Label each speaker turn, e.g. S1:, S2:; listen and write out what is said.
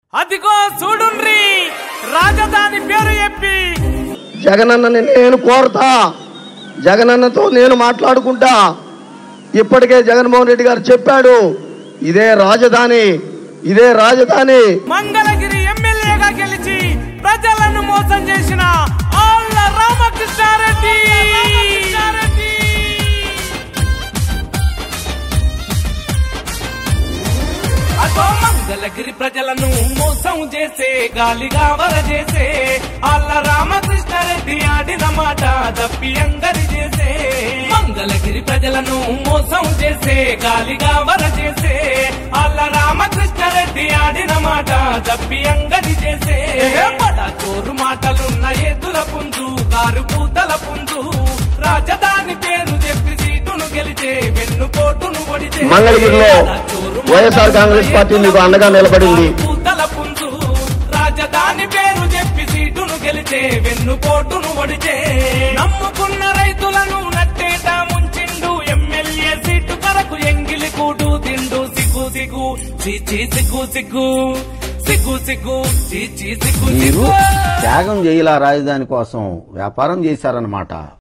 S1: అదిగో చూడుండ్రి రాజధాని పేరు చెప్పి
S2: జగనన్నని నేను కోరతా జగనన్నతో నేను మాట్లాడుకుంటా ఇప్పటికే జగన్మోహన్ రెడ్డి గారు చెప్పాడు ఇదే రాజధాని ఇదే రాజధాని
S1: మంగళగిరి ఎమ్మెల్యేగా గెలిచి ప్రజలను మోసం చేసిన ఆళ్ళ రామకృష్ణారెడ్డి అదో మంగళగిరి ప్రజలను మోసం చేసే గాలిగా వరజేసే ఆళ్ళ రామకృష్ణారెడ్డి ఆడిన మాట తప్పి అంగరి చేసే మంగళగిరి ప్రజలను మోసం చేసే గాలిగా వరజేసే ఆళ్ళ రామకృష్ణారెడ్డి ఆడిన మాట తప్పి అంగడి చేసే బడా చోరు మాటలున్న ఎద్దుల పుంజు కారు పూతల పుంజు రాజధాని పేరు చెప్పి సీటును గెలిచే వెన్నుపోటును ఒడిచే
S2: మంగళగిరిలో వైఎస్ఆర్ కాంగ్రెస్ పార్టీ మీకు అండగా నిలబడింది
S1: పూతల పుంజు రాజధాని పేరు చెప్పి సీటును గెలిచే వెన్నుపోటును ఒడిచే నమ్ముకున్న రైతులను నట్టేట ముంచిండు ఎమ్మెల్యే సీటు కొరకు ఎంగిలి కూడు తిండు సిగ్గు సిగ్గు చీచి సిగ్గు సిగ్గు సిగ్గు సిగ్గు చీచి సిగ్గు
S3: మీరు
S1: సిగ్గు
S3: త్యాగం చేయాల రాజధాని కోసం వ్యాపారం చేశారన్నమాట